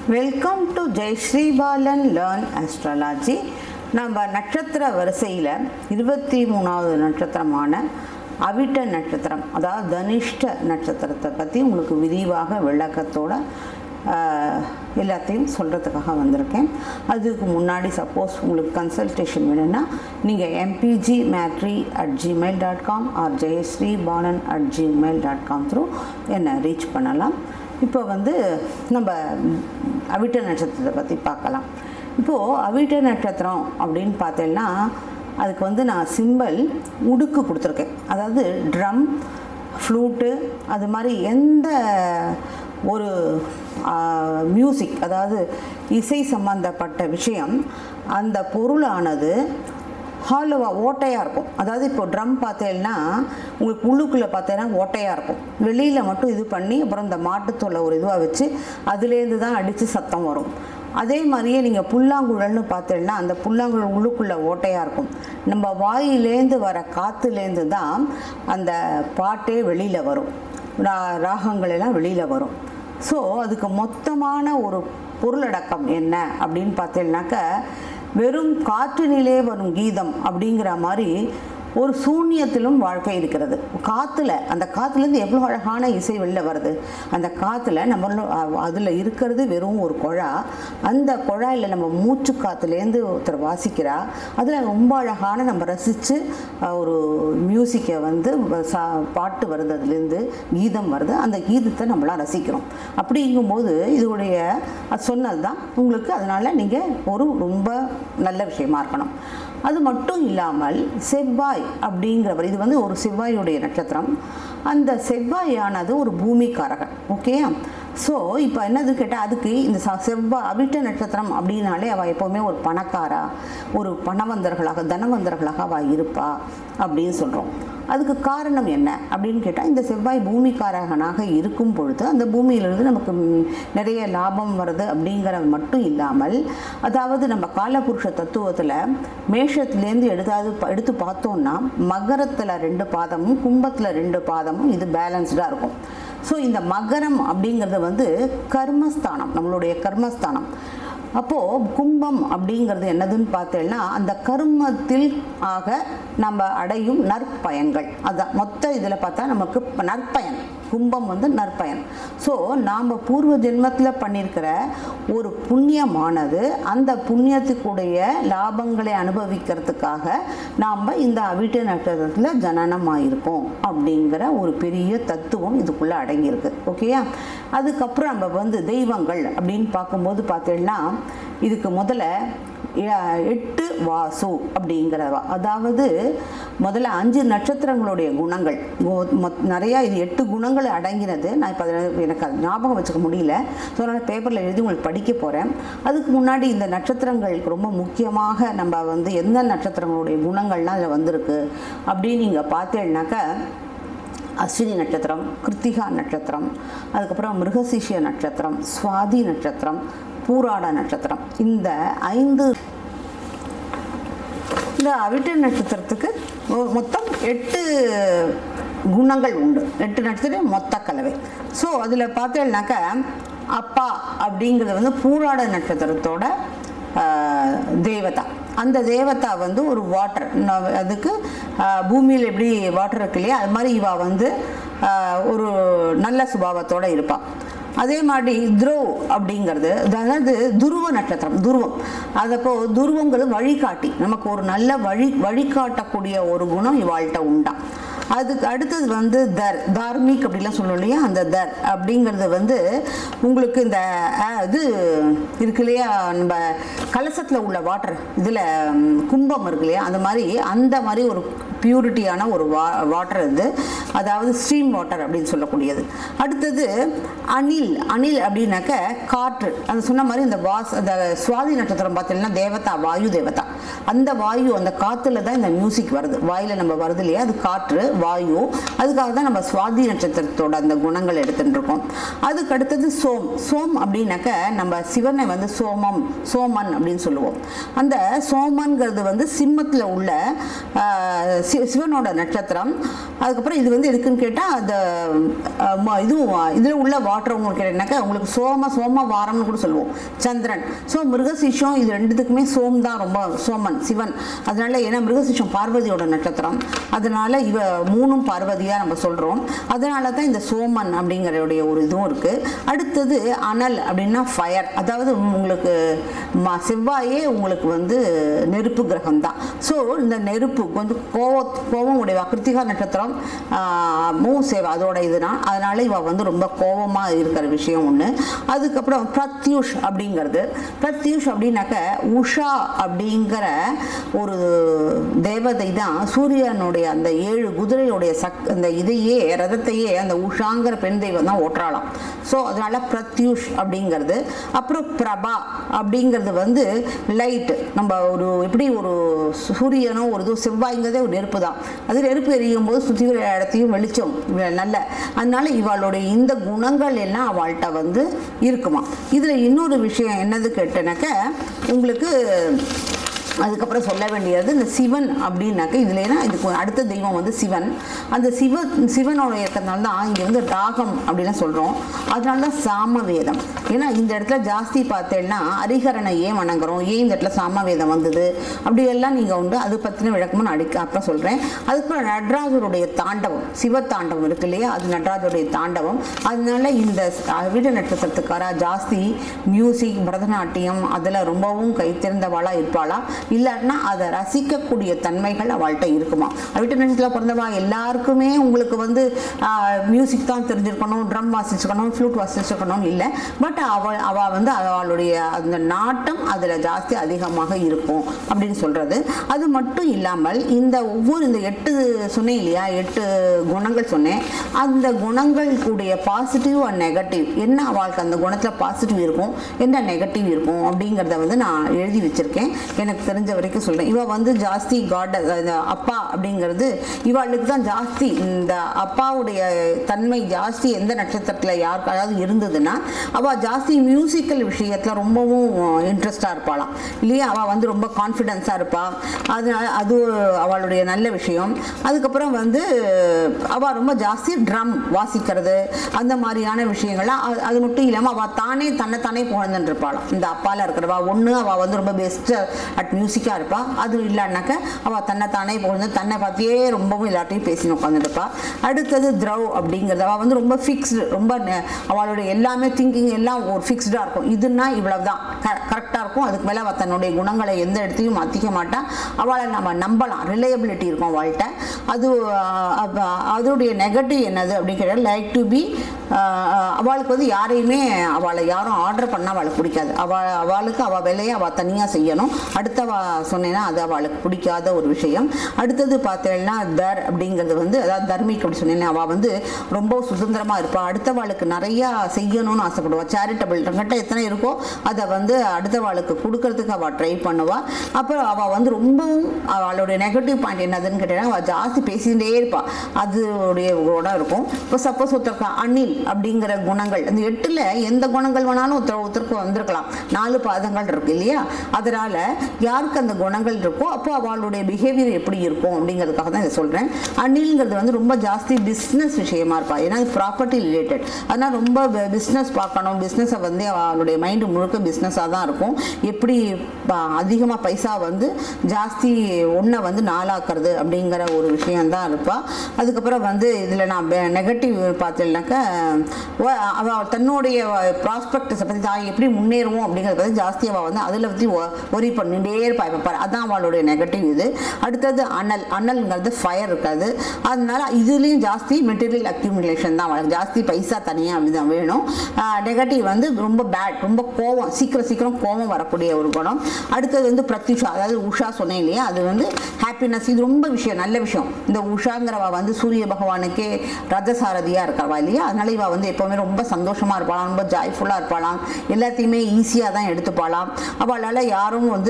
Welcome to Jai Sribalan learn astrology நம்ம நட்சத்திர வரிசையில் இருபத்தி மூணாவது நட்சத்திரமான அவிட்ட நட்சத்திரம் அதாவது தனிஷ்ட நட்சத்திரத்தை பற்றி உங்களுக்கு விரிவாக விளக்கத்தோட ஆஹ், எல்லாத்தையும் சொல்கிறதுக்காக வந்திருக்கேன் அதுக்கு முன்னாடி சப்போஸ் உங்களுக்கு கன்சல்டேஷன் வேணும்னா நீங்கள் MBG matri at Gmail dot com or Jayasri Balan at Gmail dot com through என்னை ரீச் பண்ணலாம் இப்போ வந்து நம்ம அவிட்ட நட்சத்திரத்தை பற்றி பார்க்கலாம் இப்போது அவிட்ட நட்சத்திரம் அப்படின்னு பார்த்தேன்னா அதுக்கு வந்து நான் சிம்பல் உடுக்கு கொடுத்துருக்கேன் அதாவது ட்ரம் ஃப்ளூட்டு அது மாதிரி எந்த ஒரு மியூசிக் அதாவது இசை சம்பந்தப்பட்ட விஷயம் அந்த பொருளானது ஹாலோவா ஓட்டையாக இருக்கும் அதாவது இப்போ ட்ரம் பார்த்தேன்னா உங்களுக்கு உள்ளுக்குள்ளே பார்த்தேன்னா ஓட்டையாக இருக்கும் வெளியில் மட்டும் இது பண்ணி அப்புறம் இந்த மாட்டுத்தோலை ஒரு இதுவாக வச்சு அதுலேருந்து தான் அடித்து சத்தம் வரும் அதே மாதிரியே நீங்கள் புல்லாங்குழல்னு பார்த்தேன்னா அந்த புல்லாங்குழல் உள்ளுக்குள்ளே ஓட்டையாக இருக்கும் நம்ம வாயிலேந்து வர காற்றுலேருந்து தான் அந்த பாட்டே வெளியில் வரும் ரா- ராகங்கள் எல்லாம் வெளியில் வரும் ஸோ அதுக்கு மொத்தமான ஒரு பொருளடக்கம் என்ன அப்படின்னு பார்த்தேன்னாக்க வெறும் காற்றினிலே வரும் கீதம் அப்படிங்கிற மாதிரி ஒரு சூன்யத்திலும் வாழ்க்கை இருக்கிறது காற்றுல அந்த காற்றுலேருந்து எவ்வளோ அழகான இசை வெளில வருது அந்த காற்றுல நம்ம அதில் இருக்கிறது வெறும் ஒரு குழா அந்த குழாயில் நம்ம மூச்சு காற்றுலேருந்து ஒருத்தர் வாசிக்கிறா அதில் ரொம்ப அழகான நம்ம ரசித்து ஒரு மியூசிக்கை வந்து வ- சா பாட்டு வருது அதுலேருந்து கீதம் வருது அந்த கீதத்தை நம்மளாம் ரசிக்கிறோம் அப்படிங்கும்போது இதோடைய அது சொன்னது தான் உங்களுக்கு அதனால் நீங்கள் ஒரு ரொம்ப நல்ல விஷயமா இருக்கணும் அது மட்டும் இல்லாமல் செவ்வாய் அப்படிங்கிறவர் இது வந்து ஒரு செவ்வாயுடைய நட்சத்திரம் அந்த செவ்வாயானது ஒரு பூமிக்காரகன் ஓகேயா ஸோ இப்போ என்னது கேட்டால் அதுக்கு இந்த ச- செவ்வாய் அவிட்ட நட்சத்திரம் அப்படின்னாலே அவள் எப்போவுமே ஒரு பணக்காரா ஒரு பணவந்தர்களாக தனவந்தர்களாக அவள் இருப்பா அப்படின்னு சொல்கிறோம் அதுக்கு காரணம் என்ன அப்படின்னு கேட்டால் இந்த செவ்வாய் பூமிக்காரகனாக இருக்கும் பொழுது அந்த பூமியிலிருந்து நமக்கு ம், நிறைய லாபம் வருது அப்படிங்கிறது மட்டும் இல்லாமல் அதாவது நம்ம காலபுருஷ தத்துவத்தில் மேஷத்துலேருந்து எடுத்தாவது ப- எடுத்து பார்த்தோம்னா மகரத்தில் ரெண்டு பாதமும் கும்பத்தில் ரெண்டு பாதமும் இது பேலன்ஸ்டாக இருக்கும் ஸோ இந்த மகரம் அப்படிங்கிறது வந்து கர்மஸ்தானம் நம்மளுடைய கர்மஸ்தானம் அப்போது கும்பம் அப்படிங்கிறது என்னதுன்னு பார்த்தேன்னா அந்த கர்மத்தில் ஆக நம்ம அடையும் நற்பயன்கள் அதான் மொத்த இதில் பார்த்தா நமக்கு ப- நற்பயன் கும்பம் வந்து நற்பயன் ஸோ நாம் பூர்வ ஜென்மத்தில் பண்ணியிருக்கிற ஒரு புண்ணியமானது அந்த புண்ணியத்துக்குடைய லாபங்களை அனுபவிக்கிறதுக்காக நாம் இந்த அவிட்ட நட்சத்திரத்தில் ஜனனமாயிருக்கோம் அப்படிங்கிற ஒரு பெரிய தத்துவம் இதுக்குள்ளே அடங்கியிருக்கு ஓகேயா அதுக்கப்புறம் நம்ம வந்து தெய்வங்கள் அப்படின்னு பார்க்கும்போது பார்த்தீங்கன்னா இதுக்கு முதல்ல எ- எட்டு வாசு அப்படிங்கிறவா அதாவது முதல்ல அஞ்சு நட்சத்திரங்களுடைய குணங்கள் மொ- மொத்- நிறையா இது எட்டு குணங்கள் அடங்கினது நான் இப்போ எனக்கு அது ஞாபகம் வச்சுக்க முடியல ஸோ நான் பேப்பரில் எழுதி உங்களுக்கு படிக்க போகிறேன் அதுக்கு முன்னாடி இந்த நட்சத்திரங்களுக்கு ரொம்ப முக்கியமாக நம்ம வந்து எந்த நட்சத்திரங்களுடைய குணங்கள்லாம் அதில் வந்திருக்கு அப்படின்னு நீங்கள் பார்த்தேன்னாக்கா அஸ்வினி நட்சத்திரம் கிருத்திகா நட்சத்திரம் அதுக்கப்புறம் மிருகசீஷிய நட்சத்திரம் சுவாதி நட்சத்திரம் பூராட நட்சத்திரம் இந்த ஐந்து இந்த அவிட்ட நட்சத்திரத்துக்கு மொ- மொத்தம் எட்டு குணங்கள் உண்டு எட்டு நட்சத்திரம் மொத்த கலவை ஸோ அதில் பார்த்தேன்னாக்க அப்பா அப்படிங்கிறது வந்து பூராட நட்சத்திரத்தோட ஆஹ், தேவதா அந்த தேவதா வந்து ஒரு வாட்டர் அதுக்கு ஆஹ், பூமியில் எப்படி வாட்டர் இருக்கு இல்லையா அது மாதிரி இவா வந்து ஆஹ், ஒரு நல்ல சுபாவத்தோட இருப்பாள் அதே மாதிரி துருவ் அப்படிங்கிறது அதாவது துருவ நட்சத்திரம் துருவம் அதப்போ துருவங்கிறது வழிகாட்டி நமக்கு ஒரு நல்ல வழி வழிகாட்டக்கூடிய ஒரு குணம் இவாள்கிட்ட உண்டா அதுக்கு அடுத்தது வந்து தர் தார்மிக் அப்படிலாம் சொல்லுவோம் இல்லையா அந்த தர் அப்படிங்கிறது வந்து உங்களுக்கு இந்த அஹ், இது இருக்கு இல்லையா நம்ம கலசத்தில் உள்ள வாட்டர் இதில் கும்பம் இருக்கு இல்லையா அந்த மாதிரி அந்த மாதிரி ஒரு பியூரிட்டியான ஒரு வா வாட்டர் இது அதாவது ஸ்ட்ரீம் வாட்டர் அப்படின்னு சொல்லக்கூடியது அடுத்தது அணில் அணில் அப்படின்னாக்க காற்று அது சொன்ன மாதிரி இந்த வாஸ் அந்த சுவாதி நட்சத்திரம் பார்த்தீங்கன்னா தேவதா வாயு தேவதா அந்த வாயு அந்த காற்றுல தான் இந்த மியூசிக் வருது வாயில் நம்ம வருது இல்லையா அது காற்று வாயு அதுக்காக தான் நம்ம சுவாதி நட்சத்திரத்தோட அந்த குணங்கள் எடுத்துட்டு இருக்கோம் அதுக்கு அடுத்தது சோம் சோம் அப்படின்னாக்க நம்ம சிவனை வந்து சோமம் சோமன் அப்படின்னு சொல்லுவோம் அந்த சோமன்கிறது வந்து சிம்மத்தில் உள்ள ஆஹ், சி- சிவனோட நட்சத்திரம் அதுக்கப்புறம் இது வந்து எதுக்குன்னு கேட்டால் அந்த ஆஹ், ம- இதுவும் இதில் உள்ள வாட்டர் உங்களுக்கு கேட்டீங்கன்னாக்கா உங்களுக்கு சோம சோம வாரம்னு கூட சொல்லுவோம் சந்திரன் ஸோ மிருகசிஷம் இது ரெண்டுத்துக்குமே சோம் தான் ரொம்ப சோமன் சிவன் அதனால ஏன்னா மிருகசிஷம் பார்வதியோட நட்சத்திரம் அதனால இவ மூணும் பார்வதியாக நம்ம சொல்கிறோம் அதனால தான் இந்த சோமன் அப்படிங்கிறடைய ஒரு இதுவும் இருக்குது அடுத்தது அனல் அப்படின்னா ஃபயர் அதாவது உங்களுக்கு ம- செவ்வாயே உங்களுக்கு வந்து நெருப்பு கிரகம் தான் ஸோ இந்த நெருப்பு கொஞ்சம் கோவ கோவம் உடைய கிருத்திகா நட்சத்திரம் ஆஹ், மூ சேவா அதோட இதுதான் அதனால இவ வந்து ரொம்ப கோபமாக இருக்கிற விஷயம் ஒன்று அதுக்கப்புறம் பிரத்யூஷ் அப்படிங்கிறது பிரத்யூஷ் அப்படின்னாக்க உஷா அப்படிங்கிற ஒரு தேவதை தான் சூரியனுடைய அந்த ஏழு குதிரையுடைய சக் அந்த இதையே ரதத்தையே அந்த உஷாங்கிற பெண் தெய்வம் தான் ஓட்டுறாளாம் ஸோ அதனால பிரத்யூஷ் அப்படிங்கிறது அப்புறம் பிரபா அப்படிங்கிறது வந்து லைட் நம்ம ஒரு எப்படி ஒரு சூரியனோ ஒரு இது செவ்வாய்ங்கிறதே ஒரு நெருப்பு தான் அது நெருப்பு எரியும் போது சுற்றி இடத்தையும் வெளிச்சம் வெ- நல்ல அதனால இவளுடைய இந்த குணங்கள் எல்லாம் அவள்கிட்ட வந்து இருக்குமா இதில் இன்னொரு விஷயம் என்னது கேட்டேனாக்க உங்களுக்கு அதுக்கப்புறம் சொல்ல வேண்டியது இந்த சிவன் அப்படின்னாக்க இதுல ஏன்னா இதுக்கு அடுத்த தெய்வம் வந்து சிவன் அந்த சிவ சிவனோட இருக்கிறதுனால தான் இங்கே வந்து ராகம் அப்படிலாம் சொல்கிறோம் அதனால தான் சாமவேதம் ஏன்னா இந்த இடத்துல ஜாஸ்தி பார்த்தேன்னா ஹரிஹரனை ஏன் வணங்குறோம் ஏன் இந்த இடத்துல சாமவேதம் வந்தது அப்படி எல்லாம் நீங்கள் உண்டு அது பற்றின விளக்கமும் நான் அடிக்க அப்புறம் சொல்கிறேன் அதுக்கப்புறம் நடராஜருடைய தாண்டவம் சிவ தாண்டவம் இருக்கு இல்லையா அது நடராஜருடைய தாண்டவம் அதனால இந்த வீடு நட்சத்திரத்துக்காரா ஜாஸ்தி மியூசிக் பரதநாட்டியம் அதில் ரொம்பவும் கைத்திருந்தவாளா இருப்பாளா இல்லாட்டினா அதை ரசிக்கக்கூடிய தன்மைகள் அவள்கிட்ட இருக்குமா வீட்டு நட்சத்திரத்தில் பிறந்தவா எல்லாருக்குமே உங்களுக்கு வந்து மியூசிக் தான் தெரிஞ்சிருக்கணும் ட்ரம் வாசிச்சுக்கணும் ஃப்ளூட் வாசிச்சுக்கணும் இல்லை பட் அவள் அவள் வந்து அவளுடைய அந்த நாட்டம் அதில் ஜாஸ்தி அதிகமாக இருக்கும் அப்படின்னு சொல்கிறது அது மட்டும் இல்லாமல் இந்த ஒவ்வொரு இந்த எட்டு சொன்னேன் இல்லையா எட்டு குணங்கள் சொன்னேன் அந்த குணங்கள் கூடிய பாசிட்டிவ் அண்ட் நெகட்டிவ் என்ன அவளுக்கு அந்த குணத்தில் பாசிட்டிவ் இருக்கும் என்ன நெகட்டிவ் இருக்கும் அப்படிங்கிறத வந்து நான் எழுதி வச்சிருக்கேன் எனக்கு தெரிஞ்ச வரைக்கும் சொல்கிறேன் இவள் வந்து ஜாஸ்தி காட் அப்பா அப்படிங்கிறது இவாளுக்கு தான் ஜாஸ்தி இந்த அப்பாவுடைய தன்மை ஜாஸ்தி எந்த நட்சத்திரத்தில் யாருக்காவது இருந்ததுன்னா அவள் ஜாஸ்தி மியூசிக்கல் விஷயத்தில் ரொம்பவும் இன்ட்ரெஸ்டாக இருப்பாளாம் இல்லையா அவள் வந்து ரொம்ப கான்ஃபிடென்ஸாக இருப்பாள் அதனால அது அவளுடைய நல்ல விஷயம் அதுக்கப்புறம் வந்து அவள் ரொம்ப ஜாஸ்தி ட்ரம் வாசிக்கிறது அந்த மாதிரியான விஷயங்கள்லாம் அது- அது மட்டும் இல்லாமல் அவள் தானே தன்னை தானே புகழ்ந்துட்டு இருப்பாளாம் இந்த அப்பால இருக்கிறவா ஒன்று அவள் வந்து ரொம்ப பெஸ்ட் அட் மியூசிக்காக இருப்பாள் அது இல்லைன்னாக்க அவள் தன்னை தானே புகழ்ந்து தன்னை பார்த்தியே ரொம்பவும் எல்லாத்தையும் பேசி உட்காந்துட்டு இருப்பாள் அடுத்தது திரவ் அப்படிங்கிறது அவள் வந்து ரொம்ப ஃபிக்ஸ்டு ரொம்ப நெ- அவளுடைய எல்லாமே திங்கிங் எல்லாம் ஒரு ஃபிக்ஸ்டாக இருக்கும் இதுன்னா இவ்வளவு தான் கரெக்டாக இருக்கும் அதுக்கு மேலே அவள் தன்னுடைய குணங்களை எந்த இடத்தையும் மாற்றிக்க மாட்டா அவளை நம்ம நம்பலாம் ரிலையபிலிட்டி இருக்கும் அவள்கிட்ட அது ஆஹ், அப்ப- அதோடைய நெகட்டிவ் என்னது அப்படின்னு கேட்டால் லைக் டு பி அவளுக்கு வந்து யாரையுமே அவளை யாரும் ஆர்டர் பண்ணால் அவளுக்கு பிடிக்காது அவள் அவளுக்கு அவள் வேலையை அவள் தனியாக செய்யணும் அடுத்தவ சொன்னேன்னா அது அவளுக்கு பிடிக்காத ஒரு விஷயம் அடுத்தது பார்த்தேன்னா தர் அப்படிங்கிறது வந்து அதாவது தர்மிக் அப்படி சொன்னேன்னா அவள் வந்து ரொம்ப சுதந்திரமாக இருப்பாள் அடுத்தவாளுக்கு நிறையா செய்யணும்னு ஆசைப்படுவாள் சேரிட்டபிள் தங்கிட்ட எத்தனை இருக்கோ அதை வந்து அடுத்தவாளுக்கு கொடுக்கறதுக்கு அவள் ட்ரை பண்ணுவாள் அப்புறம் அவள் வந்து ரொம்பவும் அவளுடைய நெகட்டிவ் பாயிண்ட் என்னதுன்னு கேட்டீங்கன்னா அவள் ஜாஸ்தி பேசிகிட்டே இருப்பாள் அதுடைய கூட இருக்கும் இப்போ சப்போஸ் ஒருத்தருக்கு அணில் அப்படிங்கிற குணங்கள் அந்த எட்டில் எந்த குணங்கள் வேணாலும் ஒருத்தர் ஒருத்தருக்கு வந்திருக்கலாம் நாலு பாதங்கள் இருக்கு இல்லையா அதனால யாருக்கு அந்த குணங்கள் இருக்கோ அப்போ அவளுடைய பிஹேவியர் எப்படி இருக்கும் அப்படிங்கிறதுக்காக தான் இதை சொல்கிறேன் அணில்ங்கிறது வந்து ரொம்ப ஜாஸ்தி பிஸ்னஸ் விஷயமா இருப்பா ஏன்னா அது ப்ராப்பர்ட்டி ரிலேட்டட் அதனால் ரொம்ப பிஸ்னஸ் பார்க்கணும் பிஸ்னஸை வந்து அவளுடைய மைண்டு முழுக்க பிஸ்னஸாக தான் இருக்கும் எப்படி அதிகமாக பைசா வந்து ஜாஸ்தி ஒன்றை வந்து நாளாக்குறது அப்படிங்கிற ஒரு விஷயம்தான் இருப்பாள் அதுக்கப்புறம் வந்து இதில் நான் நெகட்டிவ் பார்த்தேன்னாக்கா அவள் தன்னுடைய ப்ராஸ்பெக்டஸை பற்றி தான் எப்படி முன்னேறுவோம் அப்படிங்கிறத பற்றி ஜாஸ்தி அவள் வந்து அதில் பற்றி ஒரி பண்ணிட்டே இருப்பா இப்போ பாரு அதான் அவளுடைய நெகட்டிவ் இது அடுத்தது அனல் அனல்ங்கிறது ஃபயர் இருக்காது அதனால இதுலேயும் ஜாஸ்தி மெட்டீரியல் அக்யூமுலேஷன் தான் அவளுக்கு ஜாஸ்தி பைசா தனியாக அப்படிதான் வேணும் நெகட்டிவ் வந்து ரொம்ப பேட் ரொம்ப கோவம் சீக்கிரம் சீக்கிரம் கோவம் வரக்கூடிய ஒரு குணம் அடுத்தது வந்து பிரத்யுஷா அதாவது உஷா சொன்னேன் இல்லையா அது வந்து ஹாப்பினஸ் இது ரொம்ப விஷயம் நல்ல விஷயம் இந்த உஷாங்கிறவ வந்து சூரிய பகவானுக்கே ரதசாரதியாக இருக்கிறவா இல்லையா அதனால இவ வந்து எப்போவுமே ரொம்ப சந்தோஷமாக இருப்பாளாம் ரொம்ப ஜாய்ஃபுல்லாக இருப்பாளாம் எல்லாத்தையுமே ஈஸியாக தான் எடுத்துப்பாளாம் அவளால் யாரும் வந்து இது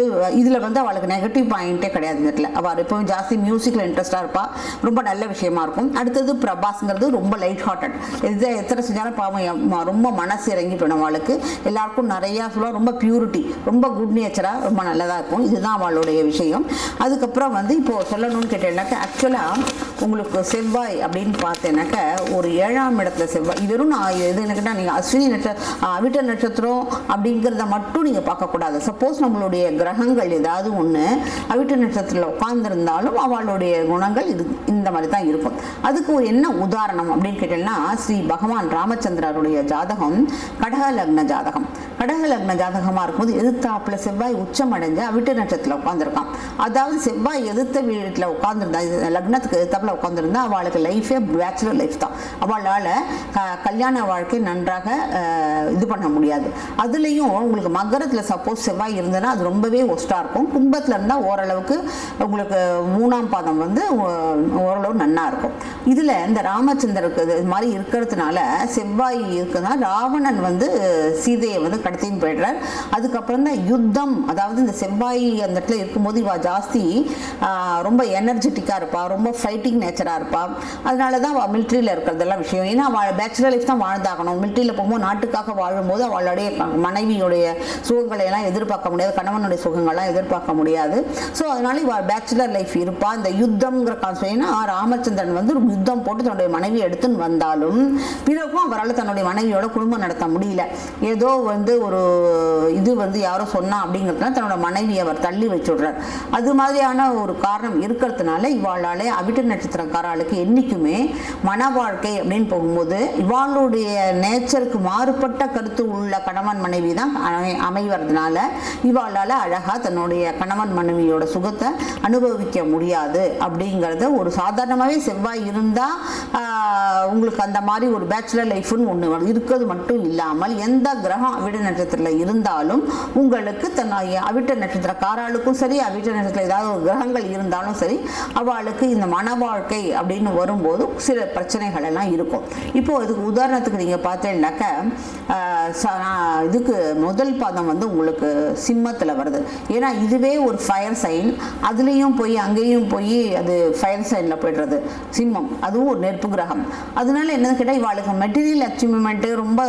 இதில் வந்து அவளுக்கு நெகட்டிவ் பாயிண்ட்டே கிடையாது இந்த இடத்துல அவள் எப்பவும் ஜாஸ்தி மியூசிக்கில் இன்ட்ரெஸ்டாக இருப்பாள் ரொம்ப நல்ல விஷயமா இருக்கும் அடுத்தது பிரபாஸ்ங்கிறது ரொம்ப லைட் ஹார்ட்டட் எது எத்தனை செஞ்சாலும் பாவம் எம்- ம- ரொம்ப மனசு இறங்கி போயிடும் அவளுக்கு எல்லாருக்கும் நிறையா சொல்லுவா ரொம்ப பியூரிட்டி ரொம்ப குட் நேச்சராக ரொம்ப நல்லதாக இருக்கும் இதுதான் அவளுடைய விஷயம் அதுக்கப்புறம் வந்து இப்போது சொல்லணும்னு கேட்டேன்னாக்கா ஆக்சுவலாக உங்களுக்கு செவ்வாய் அப்படின்னு பார்த்தேன்னாக்கா ஒரு ஏழாம் இடத்துல செவ்வாய் இது வெறும் நான் எது எனக்குன்னா நீங்கள் அஸ்வினி நட்ச அவிட்ட நட்சத்திரம் அப்படிங்கிறத மட்டும் நீங்கள் பார்க்கக்கூடாது சப்போஸ் நம்மளுடைய கிரகங்கள் ஏதாவது ஒன்று அவிட்ட நட்சத்திரத்தில் உட்கார்ந்திருந்தாலும் அவளுடைய குணங்கள் இது இந்த மாதிரி தான் இருக்கும் அதுக்கு ஒரு என்ன உதாரணம் அப்படின்னு கேட்டீங்கன்னா ஸ்ரீ பகவான் ராமச்சந்திரருடைய ஜாதகம் கடக லக்ன ஜாதகம் கடக லக்ன ஜாதகமாக இருக்கும்போது எதிர்த்தாப்புல செவ்வாய் உச்சம் அடைஞ்சு அவிட்ட நட்சத்திரத்தில் உட்காந்துருக்கான் அதாவது செவ்வாய் எதிர்த்த வீட்டில் உட்காந்துருந்தா இது லக்னத்துக்கு எதிர்த்தாப்புல உட்காந்துருந்தா அவளுக்கு லைஃபே பேச்சுலர் லைஃப் தான் அவளால் கல்யாண வாழ்க்கை நன்றாக அஹ், இது பண்ண முடியாது அதுலேயும் உங்களுக்கு மகரத்தில் சப்போஸ் செவ்வாய் இருந்ததுன்னா அது ரொம்பவே ஒஸ்ட்டாக இருக்கும் கும்பத்தில் இருந்தால் ஓரளவுக்கு உங்களுக்கு மூணாம் பாதம் வந்து ஓ- ஓரளவு நன்னா இருக்கும் இதில் இந்த ராமச்சந்திரருக்கு இது மாதிரி இருக்கிறதுனால செவ்வாய் இருக்குன்னா ராவணன் வந்து சீதையை வந்து கடத்தின்னு போயிடுறார் அதுக்கப்புறம் தான் யுத்தம் அதாவது இந்த செவ்வாய் அந்த இடத்துல இருக்கும்போது இவா ஜாஸ்தி ஆஹ், ரொம்ப எனர்ஜெட்டிக்காக இருப்பா ரொம்ப ஃபைட்டிங் நேச்சராக இருப்பா அதனால தான் அவள் மிலிட்ரியில் இருக்கிறதெல்லாம் விஷயம் ஏன்னா அவள் பேச்சுலர் லைஃப் தான் வாழ்ந்தாகணும் மிலிட்ரியில் போகும்போது நாட்டுக்காக வாழும்போது அவளுடைய க- மனைவியுடைய சுகங்களை எல்லாம் எதிர்பார்க்க முடியாது கணவனுடைய சுகங்கள்லாம் எதிர்பார்க்க முடியாது ஸோ அதனால இவள் பேச்சுலர் லைஃப் இருப்பா இந்த யுத்தம்ங்கிற கான்செப்ட் ஏன்னா ராமச்சந்திரன் வந்து ஒரு யுத்தம் போட்டு தன்னுடைய மனைவி எடுத்துன்னு வந்தாலும் பிறகும் அவரால் தன்னுடைய மனைவியோட குடும்பம் நடத்த முடியல ஏதோ வந்து ஒரு இது வந்து யாரோ சொன்னா அப்படிங்கிறதுனால தன்னோட மனைவியை அவர் தள்ளி வச்சுடுறார் அது மாதிரியான ஒரு காரணம் இருக்கிறதுனால இவாளாலே அவிட்ட நட்சத்திரக்காராளுக்கு என்றைக்குமே மன வாழ்க்கை அப்படின்னு போகும்போது இவாளுடைய நேச்சருக்கு மாறுபட்ட கருத்து உள்ள கணவன் மனைவி தான் அமை- அமைவறதுனால இவாளால் அழகாக தன்னுடைய கணவன் மனைவியோட சுகத்தை அனுபவிக்க முடியாது அப்படிங்கிறத ஒரு சாதாரணமாகவே செவ்வாய் இருந்தால் உங்களுக்கு அந்த மாதிரி ஒரு பேச்சுலர் லைஃப்னு ஒன்று இருக்கிறது மட்டும் இல்லாமல் எந்த கிரகம் அவிட்ட நட்சத்திரத்தில் இருந்தாலும் உங்களுக்கு தன் அவிட்ட நட்சத்திரக்காராளுக்கும் சரி அவிட்ட நட்சத்திரத்தில் ஏதாவது ஒரு கிரகங்கள் இருந்தாலும் சரி அவளுக்கு இந்த மன வாழ்க்கை அப்படின்னு வரும்போது சில பிரச்சனைகள் எல்லாம் இருக்கும் இப்போ இதுக்கு உதாரணத்துக்கு நீங்கள் பார்த்தீங்கன்னாக்கா ஆஹ், ச- நான் இதுக்கு முதல் பாதம் வந்து உங்களுக்கு சிம்மத்தில் வருது ஏன்னா இதுவே ஒரு ஃபயர் சைன் அதுலேயும் போய் அங்கேயும் போய் அது ஃபயர் சைனில் போய்டுறது சிம்மம் அதுவும் ஒரு நெருப்பு கிரகம் அதனால என்னன்னு கேட்டால் இவாளுக்கு மெட்டீரியல் அச்சீவ்மெண்ட்டு ரொம்ப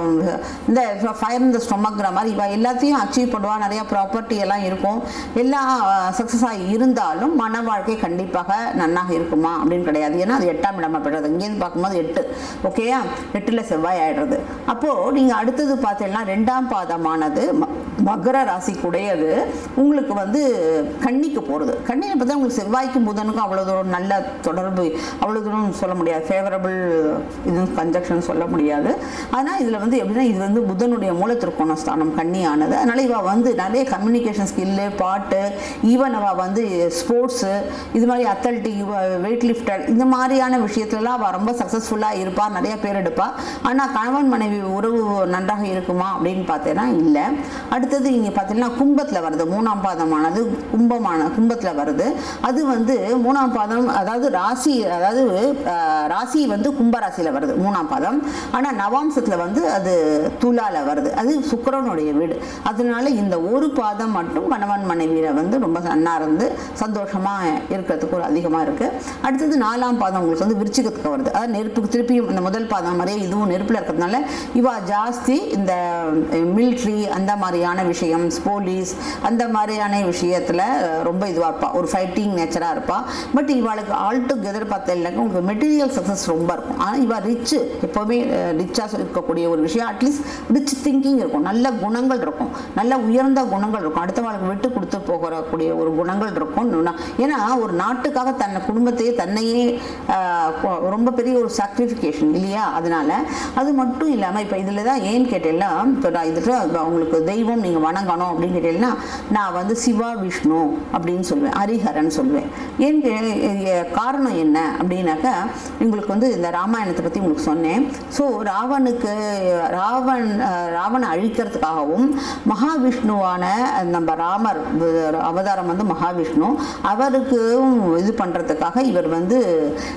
இந்த ஃபயர் இந்த ஸ்டொமக்ங்கிற மாதிரி இவ எல்லாத்தையும் அச்சீவ் பண்ணுவா நிறையா ப்ராப்பர்ட்டி எல்லாம் இருக்கும் எல்லாம் சக்ஸஸ் ஆகி இருந்தாலும் மன வாழ்க்கை கண்டிப்பாக நன்னாக இருக்குமா அப்படின்னு கிடையாது ஏன்னா அது எட்டாம் இடமா போய்டுறது இங்கேருந்து பார்க்கும்போது எட்டு ஓகேயா எட்டில் செவ்வாய் ஆயிடுறது அப்போது நீங்கள் அடுத்தது பார்த்தீங்கன்னா ரெண்டாம் பாதமானது ம- மகர ராசிக்குடையது உங்களுக்கு வந்து கன்னிக்கு போகிறது கன்னியில் பார்த்தா உங்களுக்கு செவ்வாய்க்கும் புதனுக்கும் அவ்வளோ தூரம் நல்ல தொடர்பு அவ்வளோ தூரம் சொல்ல முடியாது ஃபேவரபிள் இது கன்ஜக்ஷன் சொல்ல முடியாது ஆனால் இதில் வந்து எப்படின்னா இது வந்து புதனுடைய மூலத்திற்கோண ஸ்தானம் கன்னியானது அதனால் இவள் வந்து நிறைய கம்யூனிகேஷன் ஸ்கில்லு பாட்டு ஈவன் அவள் வந்து ஸ்போர்ட்ஸு இது மாதிரி அத்தல்ட்டிக் வெயிட் லிஃப்டர் இந்த மாதிரியான விஷயத்துலலாம் அவள் ரொம்ப சக்ஸஸ்ஃபுல்லாக இருப்பா நிறைய பேர் எடுப்பா ஆனால் கணவன் மனைவி உறவு நன்றாக இருக்குமா அப்படின்னு பார்த்தேன்னா இல்லை அடுத்தது இங்கே பார்த்தீங்கன்னா கும்பத்தில் வருது மூணாம் பாதமானது கும்பமான கும்பத்தில் வருது அது வந்து மூணாம் பாதம் அதாவது ராசி அதாவது அஹ், ராசி வந்து கும்பராசியில் வருது மூணாம் பாதம் ஆனால் நவாம்சத்தில் வந்து அது துலால வருது அது சுக்கிரனுடைய வீடு அதனால இந்த ஒரு பாதம் மட்டும் கணவன் மனைவியில் வந்து ரொம்ப நன்னா இருந்து சந்தோஷமாக இருக்கிறதுக்கு ஒரு அதிகமாக இருக்குது அடுத்தது நாலாம் பாதம் உங்களுக்கு வந்து விருச்சிகத்துக்கு வருது அதாவது நெருப்புக்கு திருப்பியும் இந்த முதல் பாதம் மாதிரியே இதுவும் நெருப்பில் இருக்கிறதுனால இவா ஜாஸ்தி இந்த மிலிட்ரி அந்த மாதிரியான விஷயம் போலீஸ் அந்த மாதிரியான விஷயத்தில் ரொம்ப இதுவாக இருப்பா ஒரு ஃபைட்டிங் நேச்சராக இருப்பா பட் இவாளுக்கு ஆல் டுகெதர் பார்த்தீங்கன்னாக்கா உங்களுக்கு மெட்டீரியல் சக்ஸஸ் ரொம்ப இருக்கும் ஆனால் இவா ரிச்சு எப்போவுமே ரிச்சாக இருக்கக்கூடிய ஒரு விஷயம் அட்லீஸ்ட் ரிச் திங்கிங் இருக்கும் நல்ல குணங்கள் இருக்கும் நல்ல உயர்ந்த குணங்கள் இருக்கும் அடுத்தவங்களுக்கு விட்டு கொடுத்து போகக்கூடிய ஒரு குணங்கள் இருக்கும் நுண- ஏன்னா ஒரு நாட்டுக்காக தன்னை குடும்பத்தையே தன்னையே ஆஹ், கொ- ரொம்ப பெரிய ஒரு சாக்ரிஃபிகேஷன் இல்லையா அதனால அது மட்டும் இல்லாமல் இப்போ இதில் தான் ஏன்னு கேட்டேன்னா இப்போ நான் இதில் அவங்களுக்கு தெய்வம் நீங்கள் வணங்கணும் அப்படின்னு கேட்டீங்கன்னா நான் வந்து சிவா விஷ்ணு அப்படின்னு சொல்லுவேன் ஹரிஹரன் சொல்லுவேன் ஏன் கே- எ- காரணம் என்ன அப்படின்னாக்கா உங்களுக்கு வந்து இந்த ராமாயணத்தை பற்றி உங்களுக்கு சொன்னேன் ஸோ ராவனுக்கு ராவன் அஹ், ராவனை அழிக்கிறதுக்காகவும் மகாவிஷ்ணுவான நம்ம ராமர் வ- அவதாரம் வந்து மகாவிஷ்ணு அவருக்கு இது பண்ணுறதுக்காக இவர் வந்து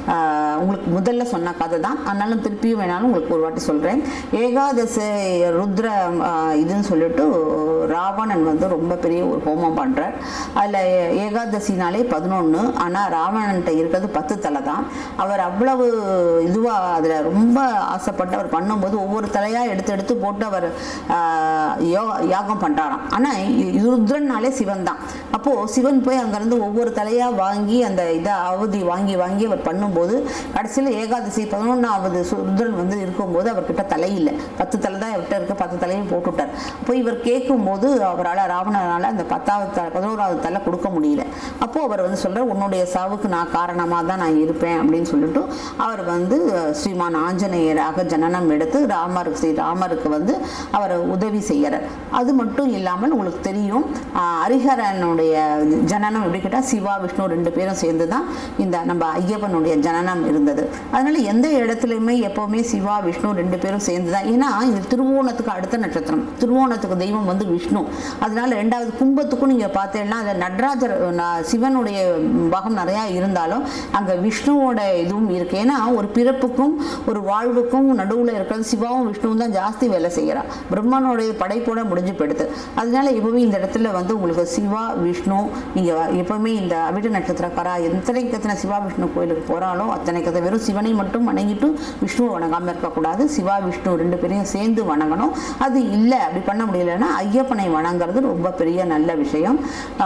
ஆஹ், உங்களுக்கு முதல்ல சொன்ன கதை தான் ஆனாலும் திருப்பியும் வேணாலும் உங்களுக்கு ஒரு வாட்டி சொல்கிறேன் ஏகாதசி ருத்ர ஆஹ், இதுன்னு சொல்லிட்டு ராவணன் வந்து ரொம்ப பெரிய ஒரு ஹோமம் பண்ணுறார் அதில் ஏகாதசினாலே பதினொன்று ஆனால் ராவணன்ட்ட இருக்கிறது பத்து தலை தான் அவர் அவ்வளவு இதுவாக அதில் ரொம்ப ஆசைப்பட்டு அவர் பண்ணும்போது ஒவ்வொரு தலையாக எடுத்து எடுத்து போட்டு அவர் ஆஹ், யோகா யாகம் பண்ணுறாராம் ஆனால் ருத்ரன்னாலே சிவன் தான் அப்போது சிவன் போய் அங்கேருந்து ஒவ்வொரு தலையாக வாங்கி அந்த இதை அவதி வாங்கி வாங்கி அவர் பண்ணும்போது கடைசியில் ஏகாதசி பதினொன்றாவது ருத்ரன் வந்து இருக்கும்போது அவர்கிட்ட தலை இல்லை பத்து தலை தான் அவர்கிட்ட இருக்க பத்து தலையும் போட்டுவிட்டார் அப்போ இவர் கேட்கும்போது அவரால் ராவணனால் அந்த பத்தாவது தலை பதினோராவது தலை கொடுக்க முடியல அப்போது அவர் வந்து சொல்கிறார் உன்னுடைய சாவுக்கு நான் காரணமாக தான் நான் இருப்பேன் அப்படின்னு சொல்லிட்டு அவர் வந்து ஸ்ரீமான் ஆஞ்சநேயராக ஜனனம் எடுத்து ராமருக்கு ஸ்ரீ ராமருக்கு வந்து அவர் உதவி செய்யறார் அது மட்டும் இல்லாமல் உங்களுக்கு தெரியும் ஆஹ், ஹரிஹரனுடைய ஜனனம் எப்படி கேட்டால் சிவா விஷ்ணு ரெண்டு பேரும் சேர்ந்து தான் இந்த நம்ம ஐயப்பனுடைய ஜனனம் இருந்தது அதனால எந்த இடத்துலையுமே எப்போவுமே சிவா விஷ்ணு ரெண்டு பேரும் சேர்ந்து தான் ஏன்னா இது திருவோணத்துக்கு அடுத்த நட்சத்திரம் திருவோணத்துக்கு தெய்வம் வந்து விஷ்ணு அதனால ரெண்டாவது கும்பத்துக்கும் நீங்கள் பார்த்தீங்கன்னா அந்த நடராஜர் ந- சிவனுடைய பாகம் நிறையா இருந்தாலும் அங்கே விஷ்ணுவோட இதுவும் இருக்கு ஏன்னா ஒரு பிறப்புக்கும் ஒரு வாழ்வுக்கும் நடுவில் இருக்கிறது சிவாவும் விஷ்ணுவும் தான் ஜாஸ்தி வேலை செய்கிறா பிரம்மனுடைய படைப்போட முடிஞ்சு போயிடுது அதனால எப்பவுமே இந்த இடத்துல வந்து உங்களுக்கு சிவா விஷ்ணு நீங்கள் எப்பவுமே இந்த அவிட நட்சத்திரக்காரா எத்தனைக்கு எத்தனை சிவா விஷ்ணு கோயிலுக்கு போகிறாலும் அத்தனைக்கு அத்தனை வெறும் சிவனை மட்டும் வணங்கிட்டு விஷ்ணுவை வணங்காமல் இருக்கக்கூடாது சிவா விஷ்ணு ரெண்டு பேரையும் சேர்ந்து வணங்கணும் அது இல்லை அப்படி பண்ண முடியலன்னா ஐயப்பனை வணங்குறது ரொம்ப பெரிய நல்ல விஷயம்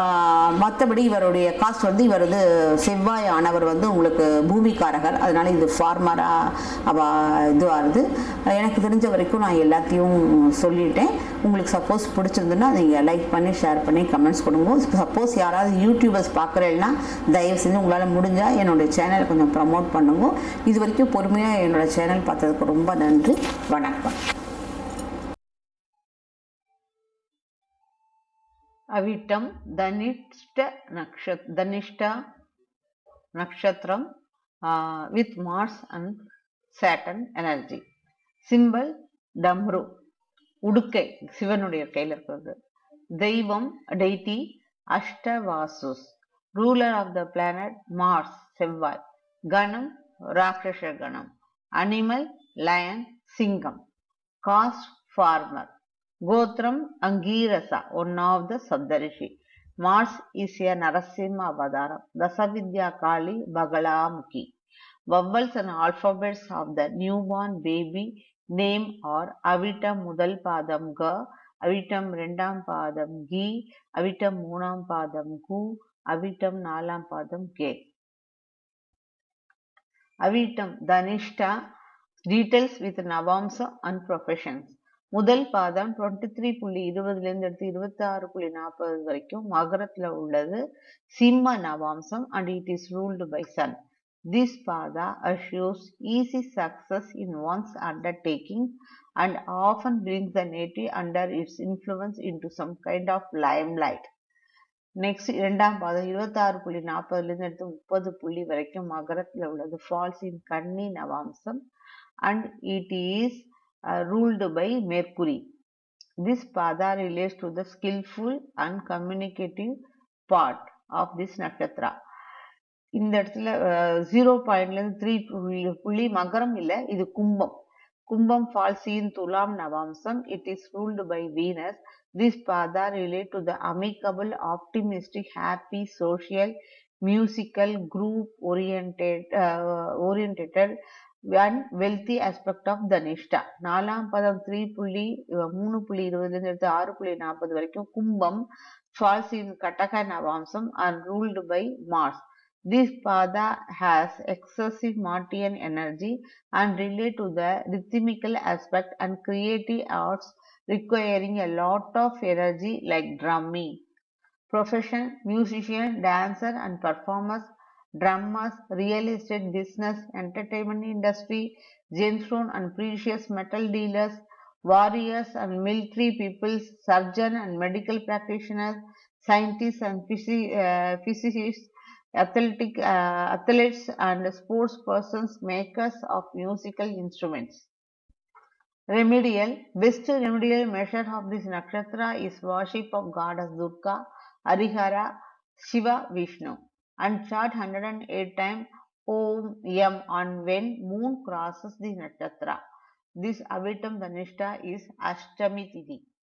மற்றபடி இவருடைய காஸ்ட் வந்து இவர் வந்து செவ்வாய் ஆனவர் வந்து உங்களுக்கு பூமிக்காரகர் அதனால இது ஃபார்மராக அவ இதுவாகுது எனக்கு தெரிஞ்ச வரைக்கும் நான் எல்லாத்தையும் சொல்லிட்டேன் உங்களுக்கு சப்போஸ் பிடிச்சிருந்துன்னா நீங்கள் லைக் பண்ணி ஷேர் பண்ணி கமெண்ட்ஸ் கொடுங்க சப்போஸ் யாராவது யூடியூபர்ஸ் பார்க்குறேன்னா தயவு செஞ்சு உங்களால் முடிஞ்சால் என்னுடைய சேனலை கொஞ்சம் ப்ரமோட் பண்ணுங்க இது வரைக்கும் பொறுமையாக என்னோட சேனல் பார்த்ததுக்கு ரொம்ப நன்றி வணக்கம் அவிட்டம் தனிஷ்ட நக்ஷத் தனிஷ்டா நக்ஷத்திரம் with Mars and Saturn energy symbol damru உடுக்கை சிவனுடைய கையில் இருக்கிறது தெய்வம் deity Ashtavasus ruler of the planet Mars செவ்வாய் கணம் ராட்சச கணம் அனிமல் லயன் சிங்கம் காஸ்ட் ஃபார்மர் கோத்ரம் Angirasa one of the Saptarishi Mars is a Narasimha அவதாரம் தசவித்யா காளி Bagalamukhi vowels and alphabets of the newborn baby name are அவிட்டம் முதல் பாதம் க அவிட்டம் இரண்டாம் பாதம் கி அவிட்டம் மூணாம் பாதம் கு அவிட்டம் நாலாம் பாதம் கே Avittam Dhanishta details with navamsam and professions முதல் பாதம் டுவெண்ட்டி த்ரீ புள்ளி இருபதுலேருந்து எடுத்து இருபத்தி ஆறு புள்ளி நாற்பது வரைக்கும் மகரத்தில் உள்ளது Simha navamsam and it is ruled by Sun this pada assures easy success in one's undertaking and often brings the native under its influence into some kind of limelight. Next இரண்டாம் பாதம் இருபத்தாறு புள்ளி நாற்பதுலேருந்து எடுத்து முப்பது புள்ளி வரைக்கும் மகரத்தில் உள்ளது falls in Kanni navamsam and it is ruled by Mercury this pada relates to the skilful and communicative part of this nakshatra இந்த இடத்துல ஜீரோ பாயிண்ட்லேருந்து த்ரீ புள்ளி புள்ளி மகரம் இல்லை இது கும்பம் கும்பம் falls in Thulam navamsam it is ruled by Venus this pada relate to the amicable optimistic happy social musical group oriented orientated and wealthy aspect of the Nishta நாலாம் பதம் த்ரீ புள்ளி அஹ், மூணு புள்ளி இருபதுலேருந்து எடுத்து ஆறு புள்ளி நாற்பது வரைக்கும் கும்பம் falls in Kataka navamsam and ruled by Mars This pada has excessive Martian energy and relate to the rhythmical aspect and creative arts requiring a lot of energy like drumming. Profession, musician, dancer and performers, drummers, real estate business, entertainment industry, gemstone and precious metal dealers, warriors and military peoples, surgeon and medical practitioners, scientists and physi- uh, physicists, athletic uh, athletes and sports persons makers of musical instruments remedial best remedial measure of this nakshatra is worship of goddess durga harihara shiva vishnu and chant 108 times Om Yam on when moon crosses the nakshatra. This Avitam Dhanishta is Ashtami Tithi.